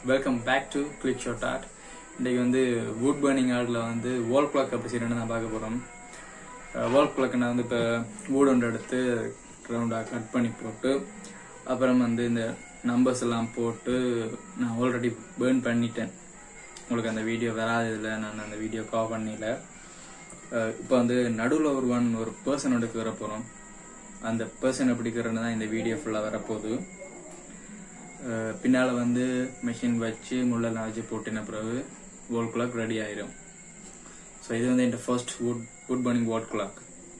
welcome back to click shot art இன்றைக்கு வந்து would burning ஆர்ட்ல வந்து வால் கிளாக் எப்படி செய்யணும்னு நான் பார்க்க போகிறோம் வால் கிளாக் நான் வந்து இப்போ wood ஒன்று எடுத்து ரவுண்டாக கட் பண்ணி போட்டு அப்புறம் வந்து இந்த நம்பர்ஸ் எல்லாம் போட்டு நான் ஆல்ரெடி பேர்ன் பண்ணிட்டேன் உங்களுக்கு அந்த வீடியோ வராததில் நான் அந்த வீடியோ கவர் பண்ணல இப்போ வந்து நடுவில் ஒரு ஒன் ஒரு பர்சன் எடுக்க வர போகிறோம் அந்த பர்சன் எப்படிக்கிறன்னு தான் இந்த வீடியோ ஃபுல்லாக வரப்போகுது அஹ் பின்னால வந்து மெஷின் வச்சு முள்ளெல்லாம் வச்சு போட்டின பிறகு வால் கிளாக் ரெடி ஆயிரும் ஸோ இது வந்து என் first wood wood burning wall clock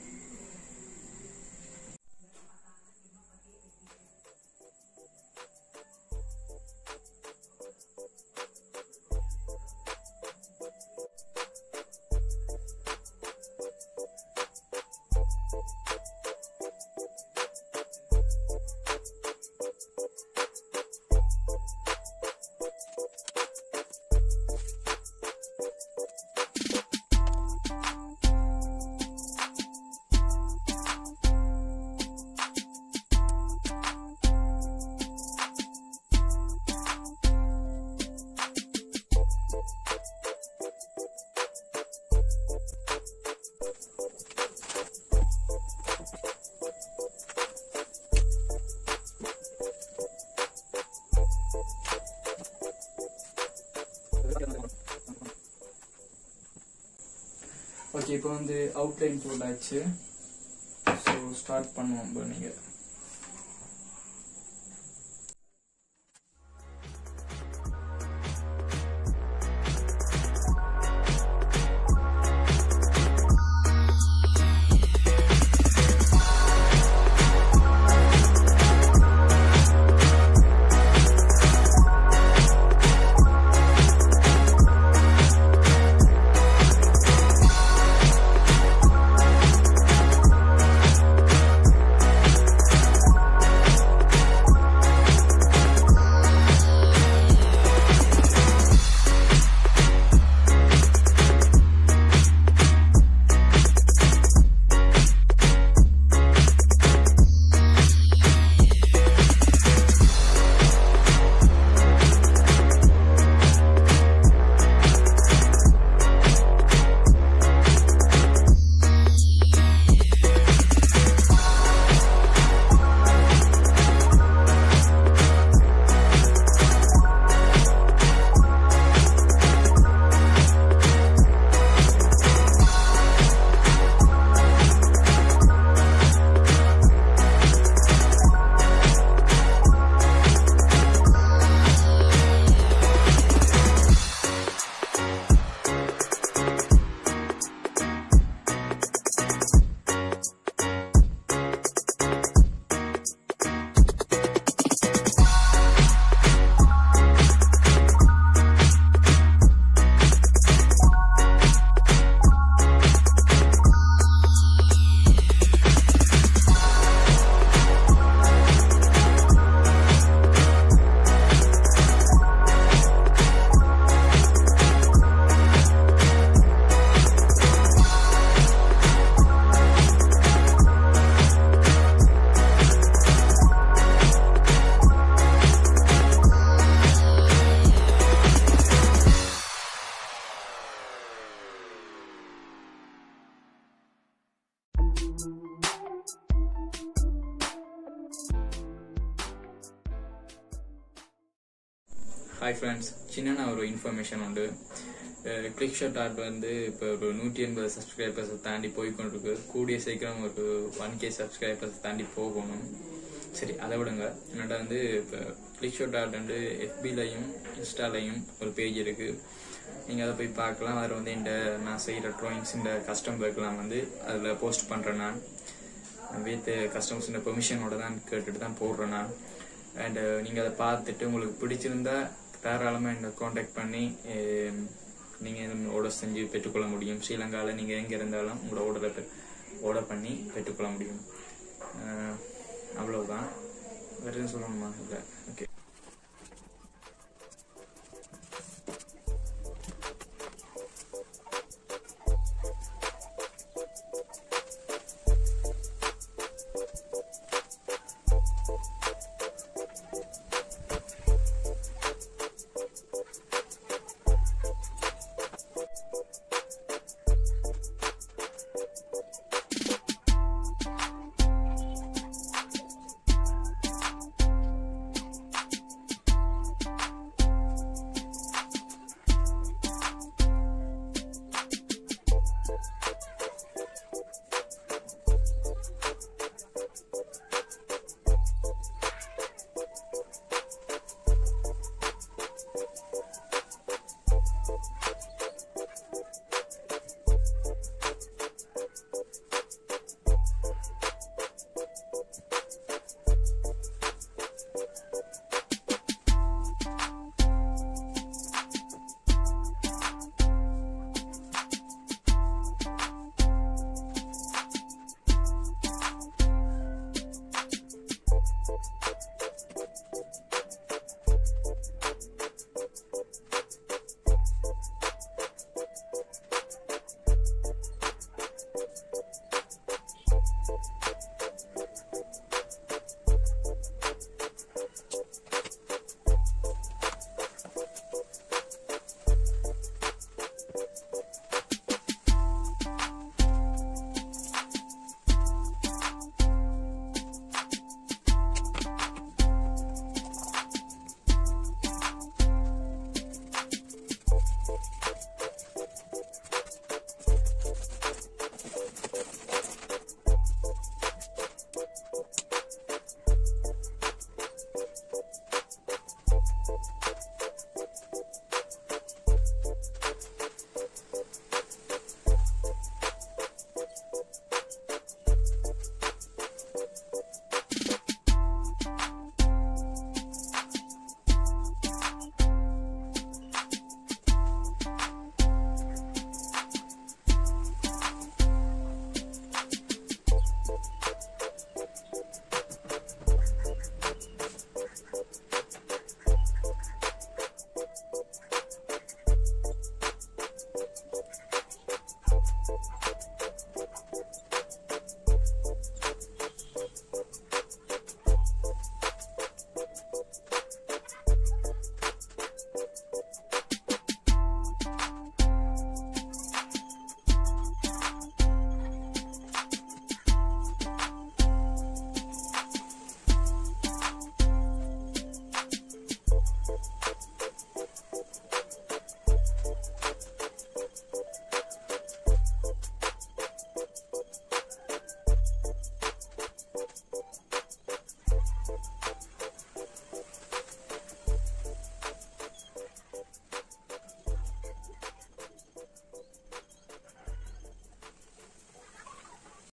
okay இப்போ வந்து அவுட்லைன் போட்டாச்சு ஸோ ஸ்டார்ட் பண்ணுவோம் இப்போ நீங்கள் ஹாய் ஃப்ரெண்ட்ஸ் சின்ன ஒரு இன்ஃபர்மேஷன் உண்டு கிளிக் ஷாட் ஆர்ட் வந்து இப்போ ஒரு நூற்றி எண்பது சப்ஸ்கிரைபர்ஸை தாண்டி போய் கொண்டிருக்கு கூடிய சீக்கிரம் ஒரு ஒன் கே சப்ஸ்கிரைபர்ஸ் தாண்டி போகணும் சரி அதை விடுங்க என்னோட வந்து இப்போ கிளிக் ஷாட் ஆர்ட் வந்து எஃபிலையும் இன்ஸ்டாலையும் ஒரு பேஜ் இருக்கு நீங்கள் அதை போய் பார்க்கலாம் அதில் வந்து இந்த நான் செய்கிற ட்ராயிங்ஸ் இந்த கஸ்டம் ஒர்க்லாம் வந்து அதில் போஸ்ட் பண்ணுறேன் நான் வித் கஸ்டமர்ஸோட பெர்மிஷனோட தான் கேட்டுட்டு தான் போடுறேன் நான் அண்ட் நீங்கள் அதை பார்த்துட்டு உங்களுக்கு பிடிச்சிருந்தா தாராளமாக என்னை காண்டாக்ட் பண்ணி நீங்கள் ஆர்டர் செஞ்சு பெற்றுக்கொள்ள முடியும் ஸ்ரீலங்காவில் நீங்கள் எங்கே இருந்தாலும் உங்களோட ஆர்டரை ஆர்டர் பண்ணி பெற்றுக்கொள்ள முடியும் அவ்வளவுதான் வேறு எதுவும் சொல்லணுமா இல்லை ஓகே